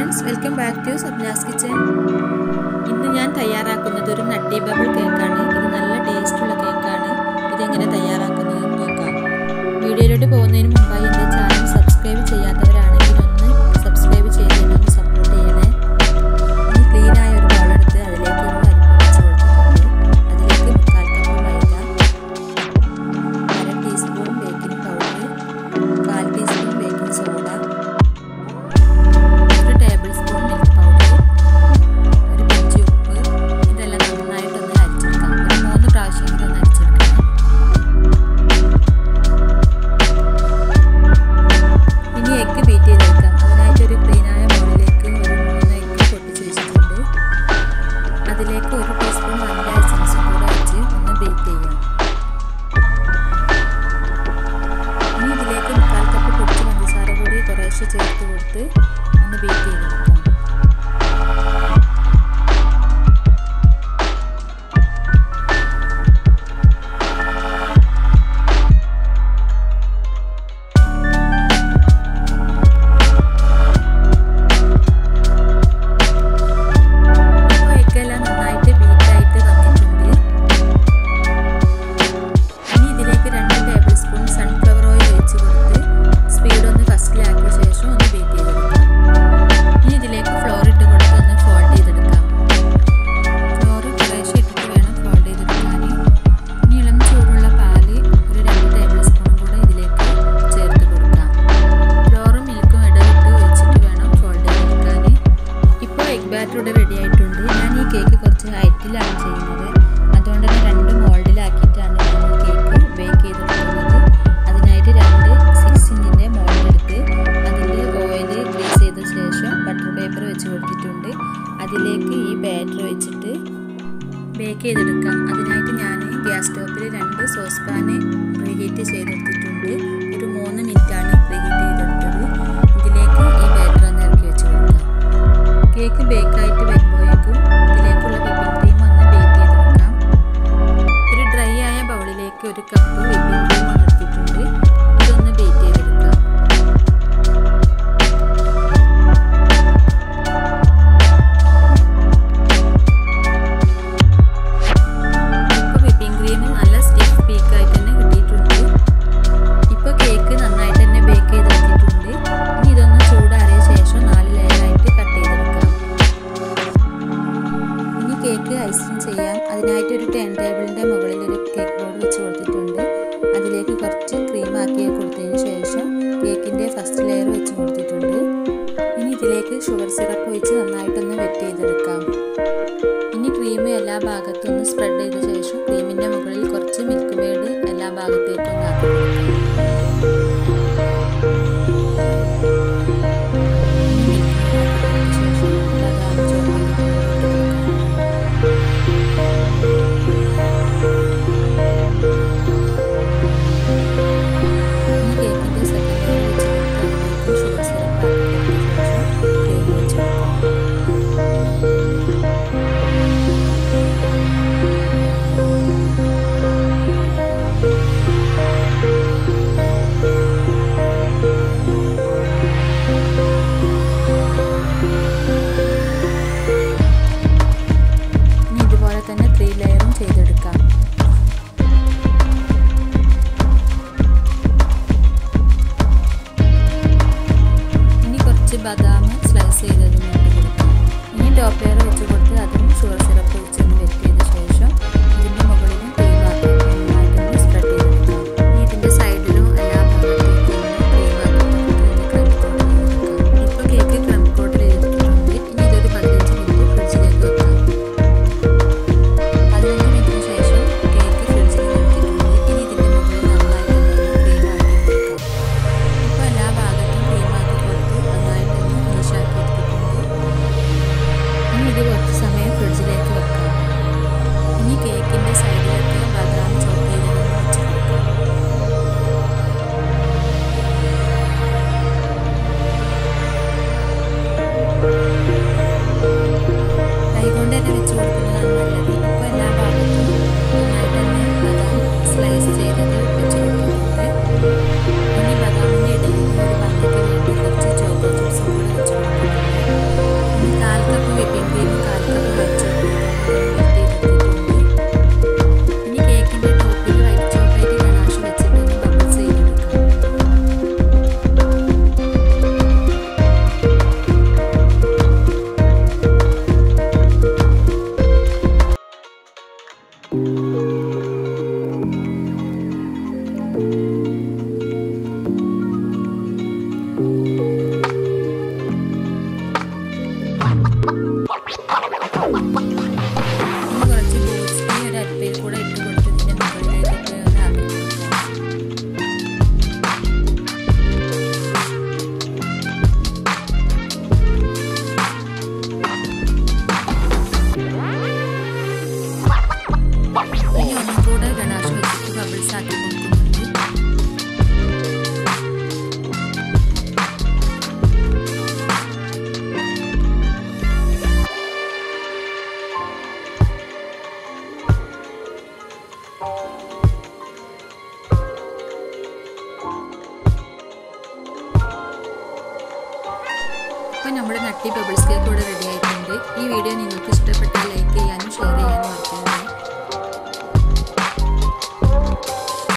friends welcome back to Sabna's kitchen ഇന്ന് ഞാൻ തയ്യാറാക്കുന്നത് ഒരു നട്ടി ബബിൾ കേക്കാണ് ഇത് നല്ല ടേസ്റ്റുള്ള കേക്കാണ് ഇതെങ്ങനെ തയ്യാറാക്കുന്നത് നോക്കാം വീഡിയോയിലോട്ട് പോകുന്നതിന് മുമ്പായി എൻ്റെ ചാനൽ സബ്സ്ക്രൈബ് ചെയ്യാത്തവരാണെങ്കിൽ ഒന്ന് സബ്സ്ക്രൈബ് ചെയ്ത് എന്നെ ഒന്ന് സപ്പോർട്ട് ചെയ്യണേ ഇനി ക്ലീൻ ആയ ഒരു ബൗൾ എടുത്ത് അതിലേക്ക് ഒരു അരിപ്പ് വെച്ച് കൊടുത്തിട്ടുണ്ട് അതിലേക്ക് മുക്കാൽ കപ്പ് മൈദ അര ടീസ്പൂൺ ബേക്കിംഗ് പൗഡർ കാൽ ടീസ്പൂൺ ബേക്കിംഗ് സോഡ ഒരു ടേബിൾ സ്പൂൺ മിൽക്ക് പൗഡർ ഒരു പിഞ്ച് ഉപ്പ് ഇതെല്ലാം നന്നായിട്ടൊന്ന് അരിച്ചെടുക്കാം ഒരു മൂന്ന് പ്രാവശ്യമെങ്കിലും ഒന്ന് അരിച്ചെടുക്കണം ഇനി എഗ്ഗ് ബീറ്റ് ചെയ്തെടുക്കാം അതിനായിട്ട് ഒരു ക്ലീനായ ബൗളിലേക്ക് ഒരു മൂന്ന് എഗ്ഗ് പൊട്ടിച്ച് വെച്ചിട്ടുണ്ട് അതിലേക്ക് ഒരു ടീസ്പൂൺ വാനില എസൻസ് കൂടെ വെച്ച് ഒന്ന് ബീറ്റ് ചെയ്യാം ഇനി ഇതിലേക്ക് മുക്കാൽ കപ്പ് പൊടിച്ച പഞ്ചസാര കൂടി കുറേശ്ശെ ചേർത്ത് കൊടുത്ത് ഒന്ന് ബീറ്റ് ചെയ്തെടുക്കാം ഇപ്പോൾ എഗ്ഗെല്ലാം നന്നായിട്ട് ബീറ്റായിട്ട് വന്നിട്ടുണ്ട് ഇനി ഇതിലേക്ക് രണ്ട് ടേബിൾ സ്പൂൺ സൺഫ്ലവർ ഓയിൽ ഒഴിച്ച് കൊടുത്ത് സ്പീഡ് ഒന്ന് ഫസ്റ്റിലാക്കിയ ശേഷം ഒന്ന് ബീറ്റ് ചെയ്തെടുക്കാം ഇനി ഇതിലേക്ക് ഫ്ലോർ ഇട്ട് കൊടുത്ത് ഒന്ന് ഫോൾഡ് ചെയ്തെടുക്കാം ഫ്ലോർ കുറേശ്ശെ ഇട്ടിട്ട് വേണം ഫോൾഡ് ചെയ്തെടുക്കാൻ ഇനി ഇളം ചൂടുള്ള പാല് ഒരു രണ്ട് ടേബിൾ സ്പൂൺ കൂടെ ഇതിലേക്ക് ചേർത്ത് കൊടുക്കാം ഫ്ലോറും മിൽക്കും ഇടവിട്ട് ഒഴിച്ചിട്ട് വേണം ഫോൾഡ് ചെയ്തെടുക്കാൻ ഇപ്പോൾ എഗ് ബാറ്റർ ഇവിടെ റെഡി ആയിട്ടുണ്ട് ഞാൻ ഈ കേക്ക് കുറച്ച് ഹൈറ്റിലാണ് ചെയ്യുന്നത് അതുകൊണ്ട് തന്നെ രണ്ട് മോൾഡിലാക്കിയിട്ടാണ് ഞാൻ ഈ കേക്ക് ബേക്ക് ചെയ്തെടുക്കുന്നത് അതിനായിട്ട് രണ്ട് സിക്സ് ഇഞ്ചിൻ്റെ മോൾഡ് എടുത്ത് അതിൽ ഓയിൽ ഗ്രീസ് ചെയ്ത ശേഷം ബട്ടർ പേപ്പർ വെച്ച് കൊടുത്തിട്ടുണ്ട് അതിലേക്ക് ഈ ബാറ്റർ വെച്ചിട്ട് ബേക്ക് ചെയ്തെടുക്കാം അതിനായിട്ട് ഞാൻ ഗ്യാസ് സ്റ്റോപ്പിൽ രണ്ട് സോസ് പാന് പ്രീഹീറ്റ് ചെയ്തെടുത്തിട്ടുണ്ട് ഒരു മൂന്ന് മിനിറ്റാണ് പ്രീഹീറ്റ് ചെയ്തെടുത്തത് ഇതിലേക്ക് ഈ ബാറ്റർ ഒന്ന് ഇറക്കി വെച്ച് കൊടുക്കാം കേക്ക് ബേക്കായിട്ട് വരുമ്പോഴേക്കും ഇതിലേക്കുള്ള വിപ്പിംഗ് ക്രീം ഒന്ന് ബേക്ക് ചെയ്തെടുക്കാം ഒരു ഡ്രൈ ആയ ബൗളിലേക്ക് ഒരു കപ്പ് വിപ്പിംഗ് ക്രീം ഒന്ന് എടുത്തിട്ടുണ്ട് ഇതൊന്ന് ബേക്ക് ചെയ്തെടുക്കാം ഇപ്പോൾ വിപ്പിംഗ് ക്രീം നല്ല സ്റ്റിഫ് പീക്കായിട്ട് തന്നെ കിട്ടിയിട്ടുണ്ട് ഇപ്പോൾ കേക്ക് നന്നായിട്ട് തന്നെ ബേക്ക് ചെയ്തെടുത്തിട്ടുണ്ട് ഇനി ഇതൊന്ന് ചൂടാറിയ ശേഷം നാല് ലെയറായിട്ട് കട്ട് ചെയ്തെടുക്കാം ഇനി കേക്ക് ഐസിങ് ചെയ്യാം അതിനായിട്ട് ഒരു ടേൺ ടേബിളിൻ്റെ മുകളിൽ ഒരു കേക്ക് ബോർഡ് വെച്ച് കൊടുത്തിട്ടുണ്ട് അതിലേക്ക് കുറച്ച് ക്രീം ആക്കി കൊടുത്തതിന് ശേഷം കേക്കിൻ്റെ ഫസ്റ്റ് ലെയർ വെച്ച് കൊടുത്തിട്ടുണ്ട് ഇനി ഇതിലേക്ക് ഷുഗർ സിറപ്പ് ഒഴിച്ച് നന്നായിട്ടൊന്ന് വെറ്റ് ചെയ്തെടുക്കാം ഇനി ക്രീം എല്ലാ ഭാഗത്തും ഒന്ന് സ്പ്രെഡ് ചെയ്ത ശേഷം ക്രീമിൻ്റെ മുകളിൽ കുറച്ച് മിൽക്ക് മെയ്ഡ് എല്ലാ ഭാഗത്തേക്കും ഒന്ന് ആക്കി കൊടുക്കാം കേക്കിൻ്റെ സെക്കൻഡ് ലെയർ വെച്ച് കൊടുത്ത് അതിലേക്ക് ഷുഗർ സിറപ്പ് ആക്കി കൊടുത്ത ശേഷം ക്രീം വെച്ച് കൊടുക്കാം ഇനി ഇതുപോലെ തന്നെ ത്രീ ലെയറും ചെയ്തെടുക്കാം ഇനി കുറച്ച് ബദാം സ്ലൈസ് ചെയ്തത് ഇട്ട് കൊടുക്കാം ഇനി ടോപ്പ് ലെയർ വെച്ച് കൊടുത്ത് അതും ഷുഗർ സിറപ്പ് വെച്ചൊന്ന് വെറ്റ് ചെയ്ത ശേഷം ഇതിൻ്റെ മുകളിലും ക്രീം ആക്കി നന്നായിട്ടൊന്ന് സ്പ്രെഡ് ചെയ്തെടുക്കാം ഇനി ഇതിൻ്റെ സൈഡിലും എല്ലാ ഭാഗത്തേക്കും ക്രീം ആക്കി കൊടുത്ത് ക്രം കോട്ട് ചെയ്തെടുക്കാം ഇപ്പോൾ കേക്ക് ക്രം കോട്ട് ചെയ്തിട്ടുണ്ട് ഇനി ഇതൊരു പതിനഞ്ച് മിനിറ്റ് ഫ്രിഡ്ജിലേക്ക് വെക്കാം പതിനഞ്ച് മിനിറ്റിന് ശേഷം കേക്ക് ഫ്രിഡ്ജിൽ നിർത്തിയിട്ടുണ്ട് ഇനി ഇതിൻ്റെ മുകളിൽ നന്നായിട്ടൊന്ന് ക്രീം ആക്കി കൊടുക്കാം ഇപ്പോൾ എല്ലാ ഭാഗത്തും ക്രീം ആക്കി കൊടുത്ത് നന്നായിട്ടൊന്ന് ഫിനിഷ് ആക്കി എടുത്തിട്ടുണ്ട് ഇനി ഇത് കുറച്ച് സമയം ഫ്രിഡ്ജിലേക്ക് വെക്കാം അപ്പോൾ നമ്മുടെ നട്ടി ബബിൾസ് കേക്ക് ഇവിടെ റെഡി ആയിട്ടുണ്ട് ഈ വീഡിയോ നിങ്ങൾക്ക് ഇഷ്ടപ്പെട്ടാൽ ലൈക്ക്